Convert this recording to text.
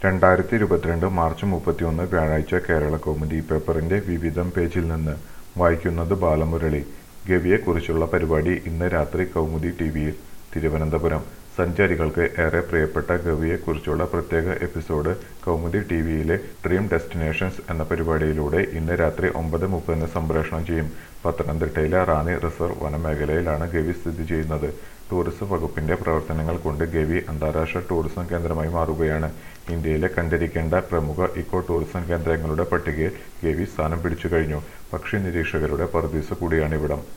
രണ്ടായിരത്തി ഇരുപത്തിരണ്ട് മാർച്ച് മുപ്പത്തിയൊന്ന് വ്യാഴാഴ്ച കേരളകൗമുദി പേപ്പറിന്റെ വിവിധം പേജിൽ നിന്ന് വായിക്കുന്നത് ബാലമുരളി ഗവിയെക്കുറിച്ചുള്ള പരിപാടി ഇന്ന് രാത്രി കൗമുദി ടിവിയിൽ തിരുവനന്തപുരം സഞ്ചാരികൾക്ക് ഏറെ പ്രിയപ്പെട്ട ഗവിയെക്കുറിച്ചുള്ള പ്രത്യേക എപ്പിസോഡ് കൗമുദി ടിവിയിലെ ഡ്രീം ഡെസ്റ്റിനേഷൻസ് എന്ന പരിപാടിയിലൂടെ ഇന്ന് രാത്രി ഒമ്പത് മുപ്പതിന് സംപ്രേഷണം ചെയ്യും പത്തനംതിട്ടയിലെ റാന്നി റിസർവ് വനമേഖലയിലാണ് ഗവി സ്ഥിതി ചെയ്യുന്നത് ടൂറിസം വകുപ്പിന്റെ പ്രവർത്തനങ്ങൾ കൊണ്ട് ഗവി അന്താരാഷ്ട്ര ടൂറിസം കേന്ദ്രമായി മാറുകയാണ് ഇന്ത്യയിലെ കണ്ടിരിക്കേണ്ട പ്രമുഖ ഇക്കോ ടൂറിസം കേന്ദ്രങ്ങളുടെ പട്ടികയിൽ ഗവി സ്ഥാനം പിടിച്ചു കഴിഞ്ഞു പക്ഷി നിരീക്ഷകരുടെ പറുദീസ കൂടിയാണിവിടം